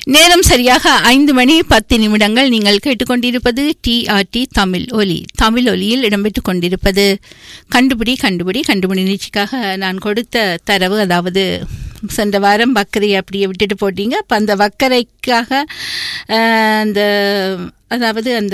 நேரம் சரியாக ஐந்து மணி பத்து நிமிடங்கள் நீங்கள் கேட்டுக்கொண்டிருப்பது டிஆர்டி தமிழ் ஒலி தமிழ் ஒலியில் இடம்பெற்றுக் கொண்டிருப்பது கண்டுபிடி கண்டுபிடி கண்டுபிடி நிகழ்ச்சிக்காக நான் கொடுத்த தரவு அதாவது சென்ற வாரம் வக்கரை அப்படியே விட்டுட்டு போட்டீங்க அப்போ அந்த வக்கரைக்காக அஹ், அந்த அதாவது அந்த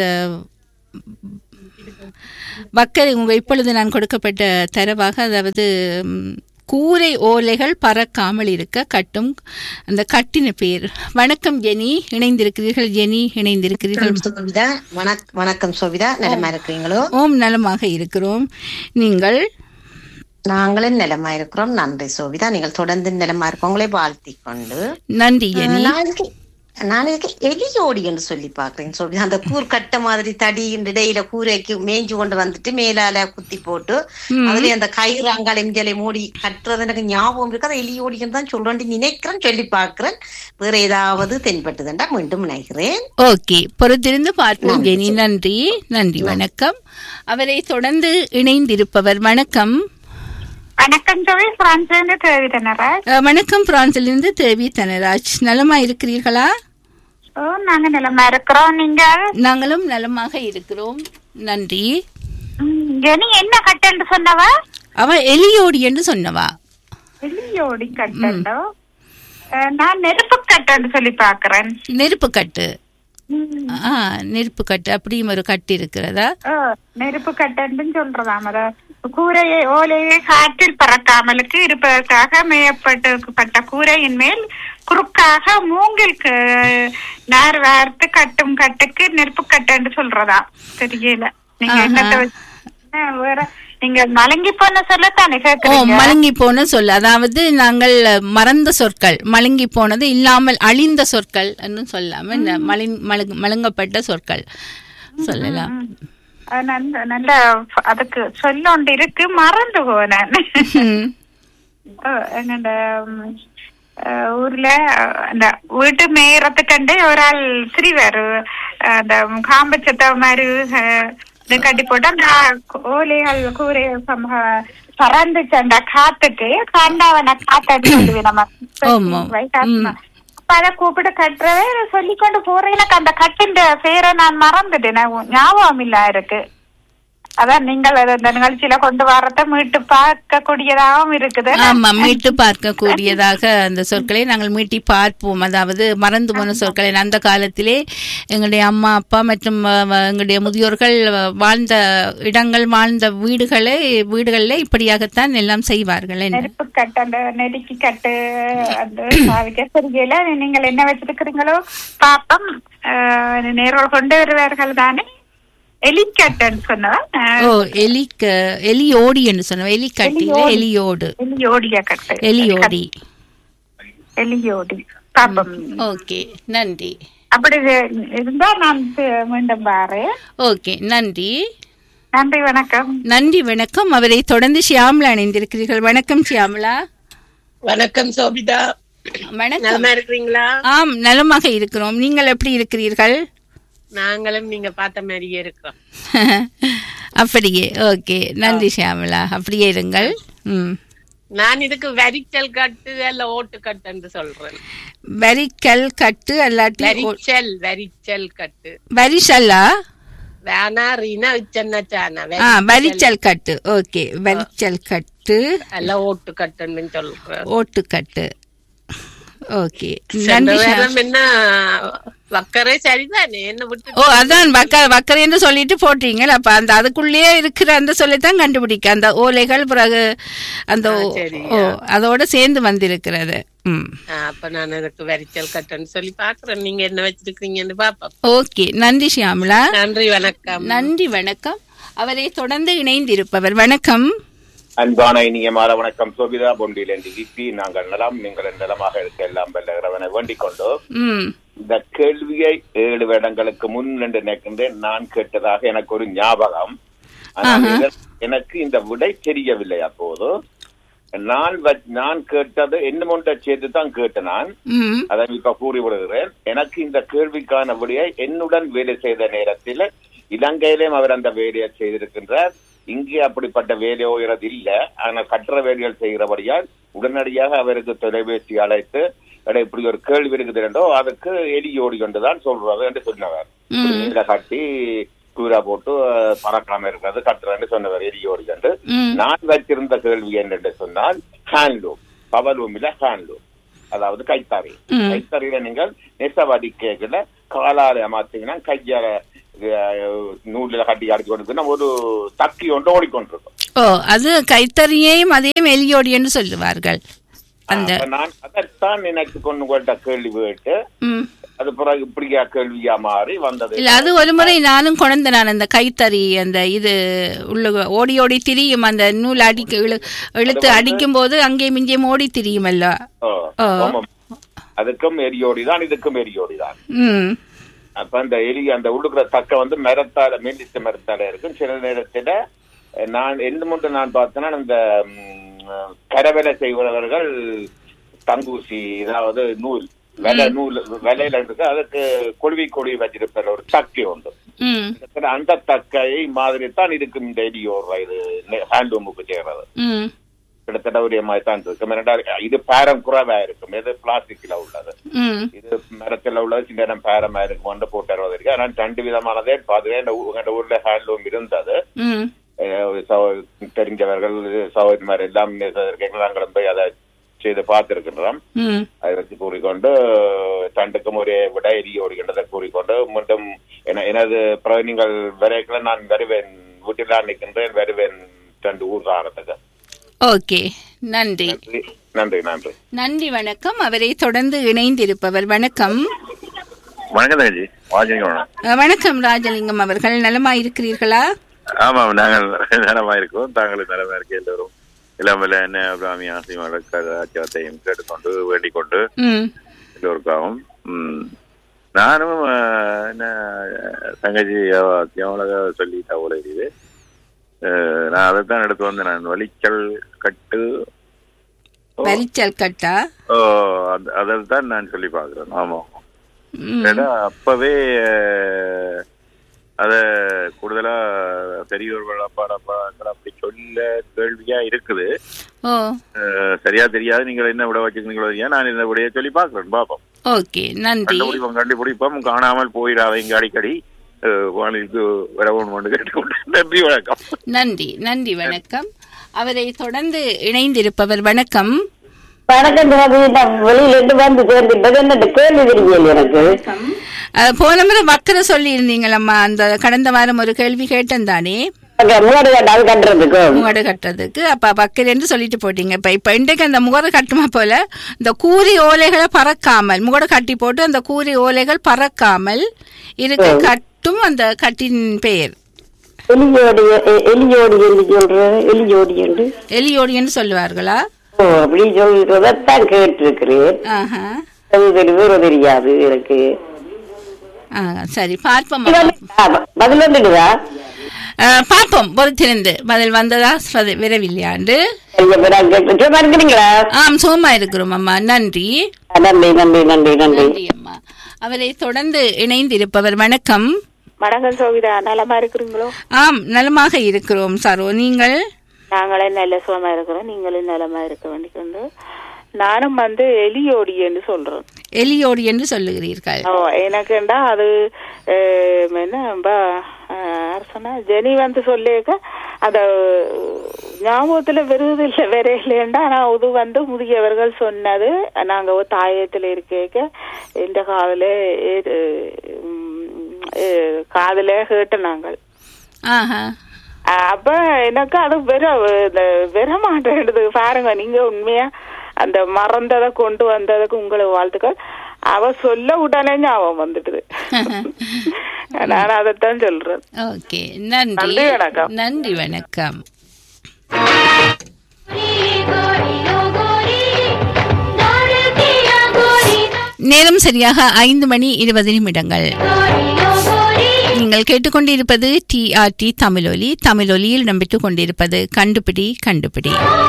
வக்கரை உங்கள் இப்பொழுது நான் கொடுக்கப்பட்ட தரவாக அதாவது ம், கூரை ஓலைகள் பறக்காமல் இருக்க கட்டும் அந்த கட்டின பேர் வணக்கம் ஜெனி இணைந்திருக்கிறீர்கள் ஜெனி இணைந்திருக்கிறீர்கள் சோபிதா வணக் வணக்கம் சோபிதா நலமா இருக்கிறீங்களோ ஓம் நலமாக இருக்கிறோம் நீங்கள் நாங்களும் நலமா இருக்கிறோம் நன்றி சோபிதா நீங்கள் தொடர்ந்து நலமா இருக்கவங்களே வாழ்த்திக் கொண்டு நன்றி ஜெனி நாளைக்கு நாளைக்கு எலியோடி என்று சொல்லி பாக்குறேன் சோபிதா அந்த கூர் கட்ட மாதிரி தடி இடையில கூரைக்கு மேய்ஞ்சு கொண்டு வந்துட்டு மேலால குத்தி போட்டு அதுல அந்த கயிறு அங்கால இந்தியால மூடி கட்டுறது எனக்கு ஞாபகம் இருக்கு அதை எலியோடின்னு தான் சொல்றேன் நினைக்கிறேன் சொல்லி பார்க்கிறேன் வேற ஏதாவது தென்பட்டுதுண்டா மீண்டும் நினைக்கிறேன் ஓகே பொறுத்திருந்து பார்ப்போம் ஜெனி நன்றி நன்றி வணக்கம் அவரை தொடர்ந்து இணைந்திருப்பவர் வணக்கம் வணக்கம் ஜோவி பிரான்ஸ்ல தேவி தனராஜ் அஹ், வணக்கம் பிரான்சிலிருந்து தேவி தனராஜ் நலமா இருக்கிறீர்களா ஓ நாங்க நிலமா இருக்கிறோம் நீங்கள் நாங்களும் நலமாக இருக்கிறோம் நன்றி ம், ஜெனி என்ன கட்டன்னு சொன்னவ அவ எலியோடி என்று சொன்னவா வெளியோடி கட்டண்டோ அஹ், நான் நெருப்பு கட்டன்னு சொல்லி பாக்குறேன் நெருப்பு கட்டு ம், ஆ நெருப்பு கட்டு அப்படியும் ஒரு கட்டு இருக்கிறதா ஓ, நெருப்பு கட்டன்னு சொல்றதாம் அத கூரையை ஓலையை காற்றில் பறக்காமலுக்கு இருப்பதற்காக மேயப்பட்டு பட்ட கூரையின் மேல் குறுக்காக மூங்கில் க- நார் வார்த்து கட்டும் கட்டுக்கு நெருப்பு கட்டன்னு சொல்றதா தெரியல நீங்க ஆஹா. என்னத்த வச்சு- ஆ, வேற நீங்க மலங்கி போன சொல்லத்தானே ஓ கேக்குறீங்க மழுங்கி போன சொல் அதாவது நாங்கள் மறந்த சொற்கள் மழுங்கி போனது இல்லாமல் அழிந்த சொற்கள் சொல்லாம இந்த மலிங் மழுங்- மழுங்கப்பட்ட சொற்கள் சொல்லலாம் அது நல்ல- நல்ல அதுக்கு சொல்ல ஒன்று இருக்கு மறந்து போனேன் ம். எங்கட ம், அஹ், ஊர்ல அஹ், அந்த வீட்டு மேயறதுக்கண்டு ஒரு ஆள் சிரிவாரு அந்த காம்பச்சத்த மாதிரி அஹ், இது கட்டி போட்டு அந்த ஓலைகள் கூரை பறந்துச்சு அந்த காத்துக்கு கண்டவன காத்தாடி சொல்லுவேன் நம்ம ஆமா. ம். அப்ப அதை கூப்பிட்டு கட்டுறவே சொல்லி கொண்டு போறேன் எனக்கு அந்த கட்டின் பேரை நான் மறந்துட்டேன் நான் ஞாபகம் இல்ல இருக்கு அதான் நீங்கள் அதை இந்த நிகழ்ச்சியில கொண்டு வரத மீட்டு பார்க்க கூடியதாகவும் இருக்குது ஆமா மீட்டு பார்க்க கூடியதாக அந்த சொற்களை நாங்கள் மீட்டி பார்ப்போம் அதாவது மறந்து போன சொற்களை அந்த காலத்திலே எங்களுடைய அம்மா அப்பா மற்றும் அஹ், வ- எங்களுடைய முதியோர்கள் அஹ், வாழ்ந்த இடங்கள் வாழ்ந்த வீடுகளை வீடுகளில் இப்படியாகத்தான் எல்லாம் செய்வார்கள் என்ன நெருப்பு கட்டு அந்த நெருக்கி கட்டு அந்த சாவிக்க தெரியல நீங்கள் என்ன வச்சிருக்கிறீங்களோ பாப்பம் ஆஹ், நேரோல் கொண்டு வருவார்கள் தானே எலிக்கட்டுன்னு சொன்னா ஓ எலிக்க எலியோடி என்று சொன்னோம் எலிக்கட்டில எலியோடு எலியோடிய கட்டு எலியோடி எலியோடி பாப்பம் ஓகே நன்றி அப்படி இருந்தா நான் தி- மீண்டும் பாரு ஓகே நன்றி நன்றி வணக்கம் நன்றி வணக்கம் அவரை தொடர்ந்து ஷியாமலா இணைந்திருக்கிறீர்கள் வணக்கம் ஷியாமலா வணக்கம் சோபிதா வணக்கம் நலமா இருக்கிறீங்களா ஆம் நலமாக இருக்கிறோம் நீங்கள் எப்படி இருக்கிறீர்கள் நாங்களும் நீங்க பார்த்த மாதிரியே இருக்கோம் அப்படியே ஓகே நன்றி ஷியாமலா அப்படியே இருங்கள் ம் நான் இதுக்கு வரிச்சல் கட்டு அல்ல ஓட்டு கட்டு என்று சொல்றேன் வரிக்கல் கட்டு அல்லாட்டி ஒ- வரிச்சல் வரிச்சல் கட்டு வரிசல்லா வேணா ரீனா உச்சன்ன சானா ஆ வரிச்சல் கட்டு ஓகே வரிச்சல் கட்டு அல்ல ஓட்டு கட்டுன்னு சொல்றேன் ஓட்டுக்கட்டு ஓகே சென்ற நன்றி ஷியா- வாரம் என்ன வக்கரே சரிதானே என்ன விட்டு ஓ அதான் வக்க வக்கரைன்னு சொல்லிட்டு போட்டீங்க அப்ப அந்த அதுக்குள்ளேயே இருக்கிற அந்த சொல்லித்தான் கண்டுபிடிக்க அந்த ஓலைகள் பிறகு அந்த ஓ- சரி. ஓ அதோட சேர்ந்து வந்திருக்கிறது ம் ஆ, அப்ப நான் எனக்கு வரிச்சல் கட்டுன்னு சொல்லி பாக்குறேன் நீங்க என்ன வச்சிருக்கீங்கன்னு பாப்போம் ஓகே நன்றி ஷியாமலா நன்றி வணக்கம் நன்றி வணக்கம் அவரை தொடர்ந்து இணைந்திருப்பவர் வணக்கம் அன்பான இனிய மாற வணக்கம் சோபிதா பொண்டியிலிருந்து விபி நாங்கள் நலம் நீங்கள் நலமாக இருக்க எல்லாம் வல்ல இறைவனை வேண்டிக் கொண்டு ம் இந்த கேள்வியை ஏழு வருடங்களுக்கு முன் என்று நினைக்கின்றேன் நான் கேட்டதாக எனக்கு ஒரு ஞாபகம் ஆனால் இதற்கு எனக்கு இந்த விடை தெரியவில்லை அப்போது நான் வ- நான் கேட்டது என்ன ஒன்றை சேர்த்து தான் கேட்டேன் நான் ம் அதை இப்ப கூறிவிடுகிறேன் எனக்கு இந்த கேள்விக்கான விடையை என்னுடன் வேலை செய்த நேரத்தில் இலங்கையிலும் அவர் அந்த வேலையை செய்திருக்கின்றார் இங்கே அப்படிப்பட்ட வேலை ஓய்கிறது இல்ல ஆனால் கற்ற வேலைகள் செய்கிறபடியால் உடனடியாக அவருக்கு தொலைபேசி அழைத்து எடா இப்படி ஒரு கேள்வி இருக்குது என்றோ அதுக்கு எலி ஓடி கொண்டுதான் சொல்றது என்று சொன்னவர் ம். நீல கட்டி கூரா போட்டு அஹ், பறக்காம இருக்கிறது கட்டுறேன்னு சொன்னவர் எலி ஓடி கொண்டு ம் நான் வச்சிருந்த கேள்வி என்னென்று சொன்னால் ஹேண்ட்லூம் பவர்லூமில ஹேண்ட்லூம் அதாவது கைத்தறி ம். கைத்தறியில நீங்கள் நெசவடி கேக்குல காலால மாத்தீங்கன்னா கையால அஹ், நூலில கட்டி அடிச்சு கொண்டு ஒரு தக்கி ஒன்று ஓடிக்கொண்டிருக்கும் ஓ அது கைத்தறியையும் அதையும் எலியோடியன்னு சொல்லுவார்கள் அந்த அப்ப நான் அதைத்தான் நினைச்சு கொண்டு கொண்ட கேள்வி கேட்டு ம் அது பிறகு இப்படியா கேள்வியா மாறி வந்தது இல்ல அது ஒரு முறை நானும் கொண்டு நான் அந்த கைத்தறி அந்த இது உள்ள ஓடி ஓடி திரியும் அந்த நூல் அடிக்க இழு இழுத்து அடிக்கும் போது அங்கேயும் இங்கேயும் ஓடி திரியுமல்ல ஓ, ஓ. ஆமாம். அதுக்கும் எரியோடி தான் இதுக்கும் எரியோடி தான் ம் அப்ப அந்த எலி அந்த உள்ளுக்குற தக்க வந்து மரத்தால மெல்லிச மரத்தால இருக்கும் சில நேரத்துல அஹ், நான் எந்த மட்டும் நான் பார்த்தேன்னா இந்த ம், கரவேலை செய்பவர்கள் தங்கூசி அதாவது நூல் வெலை நூல் விலையில இருக்கு அதுக்கு கொழுவி கொழுவி வச்சிருப்பார் ஒரு தக்கை உண்டு ம் கிட்டத்தட்ட அந்த தக்கை மாதிரி தான் இருக்கும் இந்த எலி ஓடுற இது ஹேண்ட்லூமுக்கு செய்யறது ம் கிட்டத்தட்ட ஒரே மாதிரி தான் இருக்கும் ரெண்டாவது இது பேரம் குறைவா இருக்கும் இது பிளாஸ்டிக்ல உள்ளது ம் இது மரத்துல உள்ளது சின்ன இடம் பேரமா இருக்கும் கொண்டு போட்டு வருவது இருக்கு ஆனால் ரெண்டு விதமானதே பாதுகா இந்த ஊ- எங்க ஊர்ல ஹேண்ட்லூம் இருந்தது ம் அஹ் ஒரு சகோ- தெரிஞ்சவர்கள் சகோதரிமார் எல்லாம் இருக்கைகள் நாங்களும் போய் அதை செய்து பார்த்திருக்கின்றோம் ம் அதை வச்சு கூறிக்கொண்டு தண்டுக்கும் ஒரே விட எரி ஓடுகின்றதை கூறிக்கொண்டு மீண்டும் என- எனது பிறகு நீங்கள் விரைக்கல நான் வருவேன் வீட்டில் தான் நிற்கின்றேன் வருவேன் ரெண்டு ஊர் சாரத்துக்கு ஓகே நன்றி நன்றி நன்றி நன்றி நன்றி வணக்கம் அவரை தொடர்ந்து இணைந்திருப்பவர் வணக்கம் வணக்கம் தங்கச்சி வாஜிங்க அஹ், வணக்கம் ராஜலிங்கம் அவர்கள் நலமா இருக்கிறீர்களா ஆமாம் நாங்கள் நலமா இருக்கோம் தாங்களும் நலமா இருக்க எல்லோரும் இல்லாமல் என்ன பிராமி ஆசியத்தையும் கேட்டுக்கொண்டு வேண்டிக் கொண்டு ம் எல்லோருக்காகவும் ம். நானும் அஹ், என்ன தங்கச்சி எவ்வளோ சொல்லிட்டா போல இருக்குது அஹ், நான் அதைத்தான் எடுத்து வந்தேன் நான் வலிச்சல் கட்டு வரிச்சல் கட்டா ஓ அதில் தான் நான் சொல்லி பார்க்குறேன் ஆமாம் ம் ஏன்னா அப்பவே அஹ், அத கூடுதலா பெரியோர்கள் அப்பா அப்பாக்கள் அப்படி சொல்ல கேள்வியா இருக்குது ஓ அஹ், சரியா தெரியாது நீங்கள் என்ன விட வச்சுக்கிறீங்களோ இல்லையா நான் இந்த விடைய சொல்லி பார்க்கிறேன் பாப்போம் ஓகே நன்றி கண்டுபிடிப்போம் கண்டுபிடிப்போம் காணாமல் போயிடாதீங்க அடிக்கடி அஹ், வானிலுக்கு வரவும் கொண்டு கேட்டுக்கொண்டு நன்றி வணக்கம் நன்றி நன்றி வணக்கம் அவரை தொடர்ந்து இணைந்திருப்பவர் வணக்கம் வணக்கம் ரவி நான் வெளியில இருந்து வந்து சேர்ந்துட்டது என்ன கேள்வி தெரியல எனக்கு அஹ், போன முறை வக்கர சொல்லி இருந்தீங்களம்மா அந்த கடந்த வாரம் ஒரு கேள்வி கேட்டேன் தானே அங்க முகடு கட்டாது கட்டுறதுக்கு முகடு கட்டுறதுக்கு அப்ப வக்கரன்னு சொல்லிட்டு போட்டீங்க இப்ப இப்ப இன்றைக்கு அந்த முகடு கட்டுமா போல இந்த கூரி ஓலைகளை பறக்காமல் முகடு கட்டி போட்டு அந்த கூரி ஓலைகள் பறக்காமல் இருக்க கட்டும் அந்த கட்டின் பெயர் எலியோடி எ- எலியோடி என்று சொல்ற எலியோடி என்று எலியோடின்னு சொல்லுவார்களா ஓ அப்படி சொல்றதான் கேட்டிருக்கிறேன் ஆஹா அது தெரியுது தெரியாது எனக்கு ஆ, சரி பார்ப்போம் இது வந்து- ஆ, பதில் வந்துடுதா அஹ், பார்ப்போம் பொறுத்திருந்து பதில் வந்ததா ஸ்வத- விரைவில்லையாண்டு சரிங்க மேடம் கேட்டு சும்மா இருக்கிறீங்களா ஆம் சோமா இருக்கிறோம் அம்மா நன்றி ஆ, நன்றி நன்றி நன்றி நன்றி நன்றி அம்மா அவரை தொடர்ந்து இணைந்திருப்பவர் வணக்கம் வணக்கம் சோவிதா நலமா இருக்கிறீங்களோ ஆம் நலமாக இருக்கிறோம் சரோ நீங்கள் நாங்களே நல்ல சுகமா இருக்கிறோம் நீங்களும் நலமா இருக்க வேண்டிக்கொண்டு நானும் வந்து எலியோடி என்று சொல்றேன் எலியோடு என்று சொல்லுகிறீர்கள் ஓ எனக்குண்டா அது அஹ், என்ன ப- அஹ், அரசனா ஜெனி வந்து சொல்லியிருக்க அத ஞாபகத்துல வருவது இல்லை வேற இல்லையண்டா ஆனா இது வந்து முதியவர்கள் சொன்னது நாங்க ஒரு தாயத்துல இருக்க இந்த காதல காதல கேட்ட நாங்கள் ஆஹா அஹ் அப்ப எனக்கு அது வெற இந்த வெற மாட்டேடுது பாருங்க நீங்க உண்மையா அந்த மறந்ததை கொண்டு வந்ததுக்கு உங்களுக்கு வாழ்த்துக்கள் அவ சொல்ல உடனே ஞாபகம் வந்துடுது நான் அதைத்தான் சொல்றேன் ஓகே நன்றி நன்றி, வணக்கம். நன்றி வணக்கம் நேரம் சரியாக ஐந்து மணி இருபது நிமிடங்கள் நீங்கள் கேட்டுக்கொண்டிருப்பது டிஆர்டி தமிழொலி தமிழொலியில் இடம்பெற்றுக் கொண்டிருப்பது கண்டுபிடி கண்டுபிடி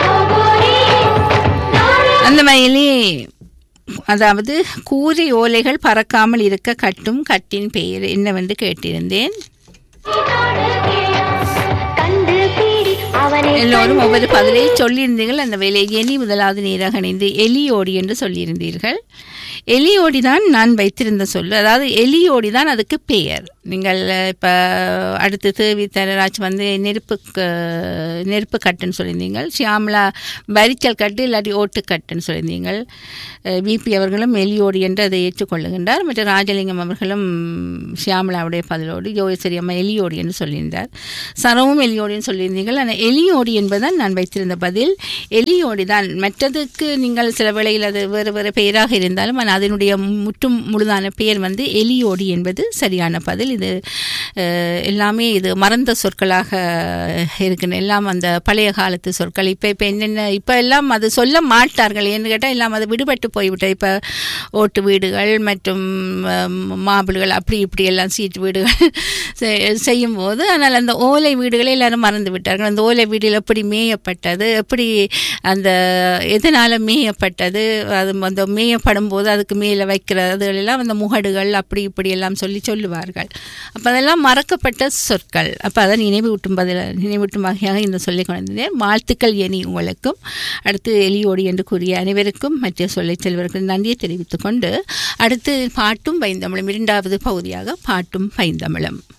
அந்த வகையிலே அதாவது கூரை ஓலைகள் பறக்காமல் இருக்க கட்டும் கட்டின் பெயர் என்னவென்று கேட்டிருந்தேன் கண்டு பீடி அவ எல்லோரும் ஒவ்வொரு பதிலை சொல்லியிருந்தீர்கள் அந்த வேலையை எலி முதலாவது நீராக இணைந்து எலியோடி என்று சொல்லியிருந்தீர்கள் எலியோடி தான் நான் வைத்திருந்த சொல் அதாவது எலியோடி தான் அதுக்கு பெயர் நீங்கள் இப்போ அடுத்து தேவி தரராஜ் வந்து நெருப்பு க- நெருப்பு கட்டுன்னு சொல்லியிருந்தீங்கள் ஷியாமலா வரிச்சல் கட்டு இல்லாட்டி ஓட்டுக்கட்டுன்னு சொல்லியிருந்தீங்கள் பிபி அவர்களும் எலியோடி என்று அதை ஏற்றுக்கொள்ளுகின்றார் மற்ற ராஜலிங்கம் அவர்களும் ஷியாமலாவுடைய பதிலோடு யோகேஸ்வரி அம்மா எலியோடி என்று சொல்லியிருந்தார் சரவும் எலியோடின்னு சொல்லியிருந்தீர்கள் ஆனால் எலியோடி என்பதுதான் நான் வைத்திருந்த பதில் எலியோடி தான் மற்றதுக்கு நீங்கள் சில வேளையில் அது வேறு வேறு பெயராக இருந்தாலும் ஆனால் அதனுடைய முற்றும் முழுதான பெயர் வந்து எலியோடி என்பது சரியான பதில் இது அஹ், எல்லாமே இது மறந்த சொற்களாக இருக்குன்னு எல்லாம் அந்த பழைய காலத்து சொற்கள் இப்போ இப்போ என்னென்ன இப்போ எல்லாம் அது சொல்ல மாட்டார்கள் ஏன்னு கேட்டால் எல்லாம் அது விடுபட்டு போய்விட்டது இப்போ ஓட்டு வீடுகள் மற்றும் அஹ், மாபிள்கள் அப்படி இப்படி எல்லாம் சீட்டு வீடுகள் செ- செய்யும் போது ஆனால் அந்த ஓலை வீடுகளை எல்லாரும் மறந்து விட்டார்கள் அந்த ஓலை வீடுகள் எப்படி மேயப்பட்டது எப்படி அந்த எதனால் மேயப்பட்டது அது அந்த மேயப்படும் போது அதுக்கு மேலே வைக்கிறது எல்லாம் அந்த முகடுகள் அப்படி இப்படி எல்லாம் சொல்லி சொல்லுவார்கள் அப்போ அதெல்லாம் மறக்கப்பட்ட சொற்கள் அப்போ அதை நினைவூட்டும் பதில் நினைவூட்டும் வகையாக இந்த சொல்லிக் கொண்டிருந்தேன் வாழ்த்துக்கள் எனி உங்களுக்கும் அடுத்து எலியோடி என்று கூறிய அனைவருக்கும் மற்ற சொல்லை செல்வர்கள் நன்றியை தெரிவித்துக் கொண்டு அடுத்து பாட்டும் பைந்தமிழும் இரண்டாவது பகுதியாக பாட்டும் பைந்தமிழும்